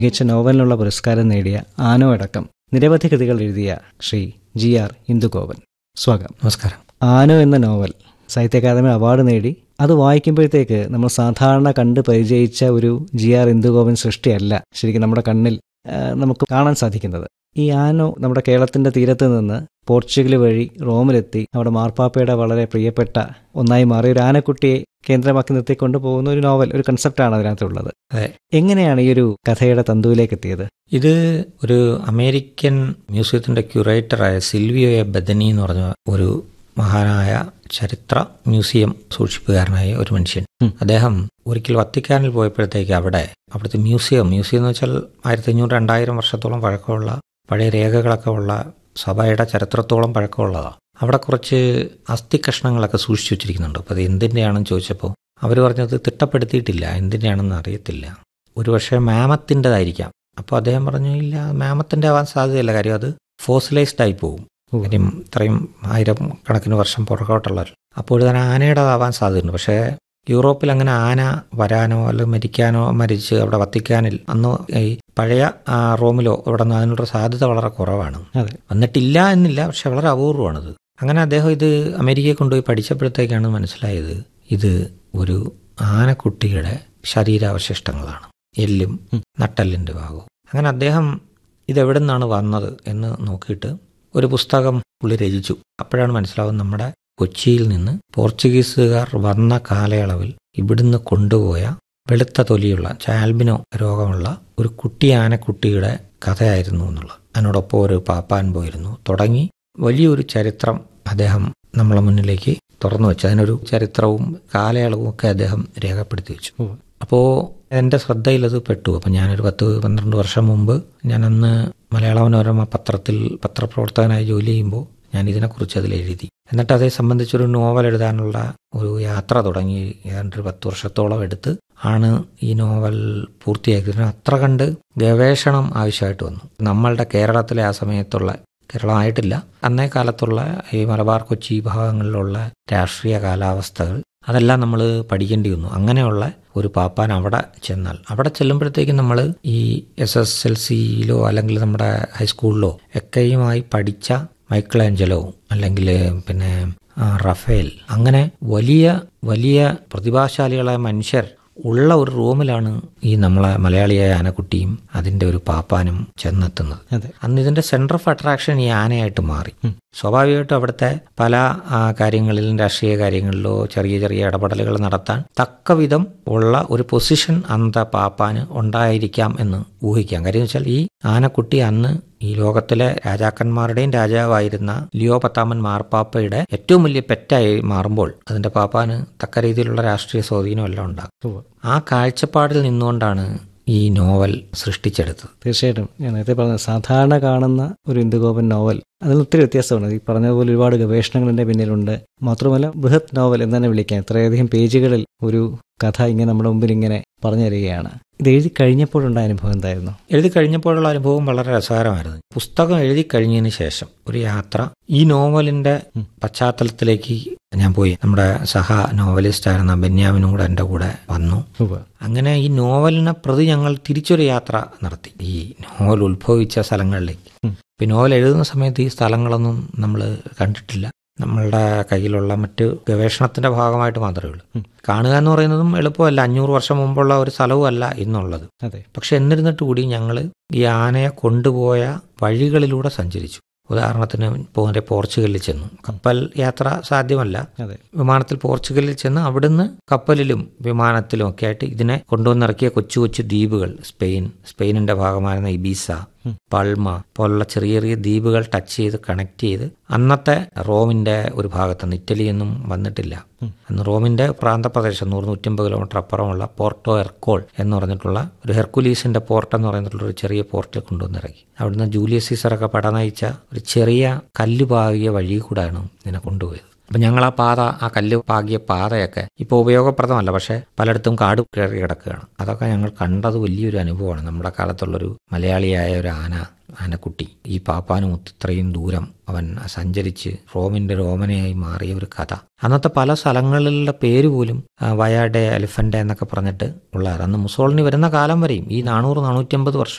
മികച്ച നോവലിനുള്ള പുരസ്കാരം നേടിയ ആനോ അടക്കം നിരവധി കൃതികൾ എഴുതിയ ശ്രീ ജി ആർ ഇന്ദുഗോപൻ സ്വാഗതം നമസ്കാരം ആനോ എന്ന നോവൽ സാഹിത്യ അക്കാദമി അവാർഡ് നേടി അത് വായിക്കുമ്പോഴത്തേക്ക് നമ്മൾ സാധാരണ കണ്ട് പരിചയിച്ച ഒരു ജി ആർ ഇന്ദുഗോപൻ സൃഷ്ടിയല്ല ശരിക്കും നമ്മുടെ കണ്ണിൽ ആ, നമുക്ക് കാണാൻ സാധിക്കുന്നത് ഈ ആനോ നമ്മുടെ കേരളത്തിന്റെ തീരത്ത് നിന്ന് പോർച്ചുഗൽ വഴി റോമിലെത്തി അവിടെ മാർപ്പാപ്പയുടെ വളരെ പ്രിയപ്പെട്ട ഒന്നായി മാറിയ ഒരു ആനക്കുട്ടിയെ കേന്ദ്രമാക്കി നിർത്തിക്കൊണ്ട് പോകുന്ന ഒരു നോവൽ ഒരു കൺസെപ്റ്റാണ് അതിനകത്തുള്ളത് അതെ. എങ്ങനെയാണ് ഈ ഒരു കഥയുടെ തന്തുവിലേക്ക് എത്തിയത് ഇത് ഒരു അമേരിക്കൻ മ്യൂസിയത്തിന്റെ ക്യൂറേറ്ററായ സിൽവിയോ എ ബദനി എന്ന് പറഞ്ഞ ഒരു മഹാനായ ചരിത്ര മ്യൂസിയം സൂക്ഷിപ്പുകാരനായ ഒരു മനുഷ്യൻ ഉം. അദ്ദേഹം ഒരിക്കൽ വത്തിക്കാനിൽ പോയപ്പോഴത്തേക്ക് അവിടെ അവിടുത്തെ മ്യൂസിയം മ്യൂസിയം എന്ന് വെച്ചാൽ ആയിരത്തി അഞ്ഞൂറ് രണ്ടായിരം വർഷത്തോളം പഴക്കമുള്ള പഴയ രേഖകളൊക്കെ ഉള്ള സഭയുടെ ചരിത്രത്തോളം പഴക്കമുള്ളതാണ് അവിടെ കുറച്ച് അസ്ഥി കഷ്ണങ്ങളൊക്കെ സൂക്ഷിച്ചു വെച്ചിരിക്കുന്നുണ്ട് അപ്പോൾ അത് എന്തിൻ്റെയാണെന്ന് ചോദിച്ചപ്പോൾ അവർ പറഞ്ഞത് തിട്ടപ്പെടുത്തിയിട്ടില്ല എന്തിൻ്റെയാണെന്ന് അറിയത്തില്ല ഒരുപക്ഷെ മാമത്തിൻ്റെതായിരിക്കാം അപ്പോൾ അദ്ദേഹം പറഞ്ഞു ഇല്ല മാമത്തിൻ്റെ ആവാൻ സാധ്യതയില്ല കാര്യം അത് ഫോസിലൈസ്ഡ് ആയി പോകും കാര്യം ഇത്രയും ആയിരം കണക്കിന് വർഷം പുറകോട്ടുള്ള അപ്പോൾ തന്നെ ആനയുടേതാവാൻ സാധ്യതയുണ്ട് പക്ഷേ യൂറോപ്പിൽ അങ്ങനെ ആന വരാനോ അല്ലെങ്കിൽ മരിക്കാനോ മരിച്ച് അവിടെ വത്തിക്കാനിൽ അന്ന് ഈ പഴയ ആ, റോമിലോ ഇവിടെ നിന്ന് അതിനുള്ള സാധ്യത വളരെ കുറവാണ് അതെ വന്നിട്ടില്ല എന്നില്ല പക്ഷെ വളരെ അപൂർവമാണിത് അങ്ങനെ അദ്ദേഹം ഇത് അമേരിക്കയിൽ കൊണ്ടുപോയി പഠിച്ചപ്പോഴത്തേക്കാണ് മനസ്സിലായത് ഇത് ഒരു ആനക്കുട്ടിയുടെ ശരീരാവശിഷ്ടങ്ങളാണ് എല്ലും നട്ടലിൻ്റെ ഭാഗവും അങ്ങനെ അദ്ദേഹം ഇതെവിടെ നിന്നാണ് വന്നത് എന്ന് നോക്കിയിട്ട് ഒരു പുസ്തകം പുള്ളി രചിച്ചു അപ്പോഴാണ് മനസ്സിലാവുന്നത് നമ്മുടെ കൊച്ചിയിൽ നിന്ന് പോർച്ചുഗീസുകാർ വന്ന കാലയളവിൽ ഇവിടുന്ന് കൊണ്ടുപോയ വെളുത്ത തൊലിയുള്ള ചാൽബിനോ രോഗമുള്ള ഒരു കുട്ടി ആനക്കുട്ടിയുടെ കഥയായിരുന്നു എന്നുള്ളത് അതിനോടൊപ്പം ഒരു പാപ്പാൻ പോയിരുന്നു തുടങ്ങി വലിയൊരു ചരിത്രം അദ്ദേഹം നമ്മളെ മുന്നിലേക്ക് തുറന്നു വെച്ചു അതിനൊരു ചരിത്രവും കാലയളവും ഒക്കെ അദ്ദേഹം രേഖപ്പെടുത്തി വെച്ചു ഉവ്വ്. അപ്പോൾ എൻ്റെ ശ്രദ്ധയിൽ അത് പെട്ടു അപ്പം ഞാനൊരു പത്ത് പന്ത്രണ്ട് വർഷം മുമ്പ് ഞാൻ അന്ന് മലയാള മനോരമ പത്രത്തിൽ പത്രപ്രവർത്തകനായി ജോലി ചെയ്യുമ്പോൾ ഞാൻ ഇതിനെക്കുറിച്ച് അതിൽ എഴുതി എന്നിട്ട് അതേ സംബന്ധിച്ചൊരു നോവൽ എഴുതാനുള്ള ഒരു യാത്ര തുടങ്ങി ഏതാണ്ട് ഒരു പത്ത് വർഷത്തോളം എടുത്ത് ആണ് ഈ നോവൽ പൂർത്തിയാക്കിയത് അത്ര കണ്ട് ഗവേഷണം ആവശ്യമായിട്ട് വന്നു നമ്മളുടെ കേരളത്തിലെ ആ സമയത്തുള്ള കേരളം ആയിട്ടില്ല അന്നേ കാലത്തുള്ള ഈ മലബാർ കൊച്ചി ഭാഗങ്ങളിലുള്ള രാഷ്ട്രീയ കാലാവസ്ഥകൾ അതെല്ലാം നമ്മൾ പഠിക്കേണ്ടി വന്നു അങ്ങനെയുള്ള ഒരു പാപ്പാൻ അവിടെ ചെന്നാൽ അവിടെ ചെല്ലുമ്പോഴത്തേക്കും നമ്മൾ ഈ എസ് എസ് എൽ സിയിലോ അല്ലെങ്കിൽ നമ്മുടെ ഹൈസ്കൂളിലോ ഒക്കെയുമായി പഠിച്ച മൈക്കിൾ ആഞ്ചലോ അല്ലെങ്കിൽ പിന്നെ ആ, റഫേൽ അങ്ങനെ വലിയ വലിയ പ്രതിഭാശാലികളായ മനുഷ്യർ ഉള്ള ഒരു റൂമിലാണ് ഈ നമ്മളെ മലയാളിയായ ആനക്കുട്ടിയും അതിന്റെ ഒരു പാപ്പാനും ചെന്നെത്തുന്നത് അതെ അന്ന് ഇതിന്റെ സെന്റർ ഓഫ് അട്രാക്ഷൻ ഈ ആനയായിട്ട് മാറി സ്വാഭാവികമായിട്ടും അവിടുത്തെ പല ആ, കാര്യങ്ങളിലും രാഷ്ട്രീയ കാര്യങ്ങളിലോ ചെറിയ ചെറിയ ഇടപെടലുകൾ നടത്താൻ തക്കവിധം ഉള്ള ഒരു പൊസിഷൻ അന്നത്തെ പാപ്പാന് ഉണ്ടായിരിക്കാം എന്ന് ഊഹിക്കാം കാര്യം വെച്ചാൽ ഈ ആനക്കുട്ടി അന്ന് ഈ ലോകത്തിലെ രാജാക്കന്മാരുടെയും രാജാവായിരുന്ന ലിയോ പത്താമൻ മാർപ്പാപ്പയുടെ ഏറ്റവും വലിയ പെറ്റായി മാറുമ്പോൾ അതിന്റെ പാപ്പാന് തക്ക രീതിയിലുള്ള രാഷ്ട്രീയ സ്വാധീനം എല്ലാം ഉണ്ടാകും ഉവ്വ്. ആ കാഴ്ചപ്പാടിൽ നിന്നുകൊണ്ടാണ് ഈ നോവൽ സൃഷ്ടിച്ചെടുത്തത് തീർച്ചയായിട്ടും ഞാൻ നേരത്തെ പറഞ്ഞ സാധാരണ കാണുന്ന ഒരു ഇന്ദുഗോപൻ നോവൽ അതിൽ ഒത്തിരി വ്യത്യാസമാണ് ഈ പറഞ്ഞതുപോലെ ഒരുപാട് ഗവേഷണങ്ങൾ എൻ്റെ പിന്നിലുണ്ട് മാത്രമല്ല ബൃഹത് നോവൽ എന്ന് തന്നെ വിളിക്കാം ഇത്രയധികം പേജുകളിൽ ഒരു കഥ ഇങ്ങനെ നമ്മുടെ മുമ്പിൽ ഇങ്ങനെ പറഞ്ഞു തരികയാണ് ഇത് എഴുതി കഴിഞ്ഞപ്പോഴുണ്ടായ അനുഭവം എന്തായിരുന്നു എഴുതി കഴിഞ്ഞപ്പോഴുള്ള അനുഭവം വളരെ രസകരമായിരുന്നു പുസ്തകം എഴുതി കഴിഞ്ഞതിന് ശേഷം ഒരു യാത്ര ഈ നോവലിന്റെ പശ്ചാത്തലത്തിലേക്ക് ഞാൻ പോയി നമ്മുടെ സഹ നോവലിസ്റ്റ് ആയിരുന്ന ബെന്യാമിനും കൂടെ എൻ്റെ കൂടെ വന്നു ഉവ്വ്. അങ്ങനെ ഈ നോവലിനെ പ്രതി ഞങ്ങൾ തിരിച്ചൊരു യാത്ര നടത്തി ഈ നോവൽ ഉത്ഭവിച്ച സ്ഥലങ്ങളിലേക്ക് ഉം. ഇപ്പം നോവൽ എഴുതുന്ന സമയത്ത് ഈ സ്ഥലങ്ങളൊന്നും നമ്മൾ കണ്ടിട്ടില്ല നമ്മളുടെ കയ്യിലുള്ള മറ്റ് ഗവേഷണത്തിന്റെ ഭാഗമായിട്ട് മാത്രമേ ഉള്ളൂ ഉം. കാണുക എന്ന് പറയുന്നതും എളുപ്പമല്ല അഞ്ഞൂറ് വർഷം മുമ്പുള്ള ഒരു സ്ഥലവും അല്ല ഇന്നുള്ളത് അതെ പക്ഷെ എന്നിരുന്നിട്ട് കൂടി ഞങ്ങൾ ഈ ആനയെ കൊണ്ടുപോയ വഴികളിലൂടെ സഞ്ചരിച്ചു ഉദാഹരണത്തിന് പോരെ പോർച്ചുഗലിൽ ചെന്നു കപ്പൽ യാത്ര സാധ്യമല്ല അതെ വിമാനത്തിൽ പോർച്ചുഗലിൽ ചെന്ന് അവിടുന്ന് കപ്പലിലും വിമാനത്തിലും ഒക്കെ ആയിട്ട് ഇതിനെ കൊണ്ടുവന്നിറക്കിയ കൊച്ചു കൊച്ചു ദ്വീപുകൾ സ്പെയിൻ സ്പെയിനിന്റെ ഭാഗമായിരുന്ന ഇബീസ പൾമ പോലുള്ള ചെറിയ ചെറിയ ദ്വീപുകൾ ടച്ച് ചെയ്ത് കണക്ട് ചെയ്ത് അന്നത്തെ റോമിന്റെ ഒരു ഭാഗത്തുനിന്ന് ഇറ്റലിയൊന്നും വന്നിട്ടില്ല അന്ന് റോമിന്റെ പ്രാന്തപ്രദേശം നൂറ് നൂറ്റമ്പത് കിലോമീറ്റർ അപ്പുറമുള്ള പോർട്ടോ എർക്കോൾ എന്ന് പറഞ്ഞിട്ടുള്ള ഒരു ഹെർക്കുലീസിന്റെ പോർട്ട് എന്ന് പറഞ്ഞിട്ടുള്ള ഒരു ചെറിയ പോർട്ടിൽ കൊണ്ടുവന്നിറക്കി അവിടുന്ന് ജൂലിയസ് സീസറൊക്കെ പട നയിച്ച ഒരു ചെറിയ കല്ല് പാകിയ വഴി കൂടാണ് ഇതിനെ കൊണ്ടുപോയത് അപ്പം ഞങ്ങൾ ആ പാത ആ കല്ല് പാകിയ പാതയൊക്കെ ഇപ്പോൾ ഉപയോഗപ്രദമല്ല പക്ഷേ പലയിടത്തും കാട് കയറി കിടക്കുകയാണ് അതൊക്കെ ഞങ്ങൾ കണ്ടത് വലിയൊരു അനുഭവമാണ് നമ്മുടെ കാലത്തുള്ളൊരു മലയാളിയായ ഒരു ആന ആനക്കുട്ടി ഈ പാപ്പാനുമൊത്ത് ഇത്രയും ദൂരം അവൻ സഞ്ചരിച്ച് റോമിന്റെ റോമനയായി മാറിയ ഒരു കഥ അന്നത്തെ പല സ്ഥലങ്ങളിലുള്ള പേര് പോലും ആ, വയാഡെ എലിഫന്റ് എന്നൊക്കെ പറഞ്ഞിട്ട് ഉള്ളതാണ് അന്ന് മുസോളിനി വരുന്ന കാലം വരെയും ഈ നാനൂറ് നാനൂറ്റമ്പത് വർഷം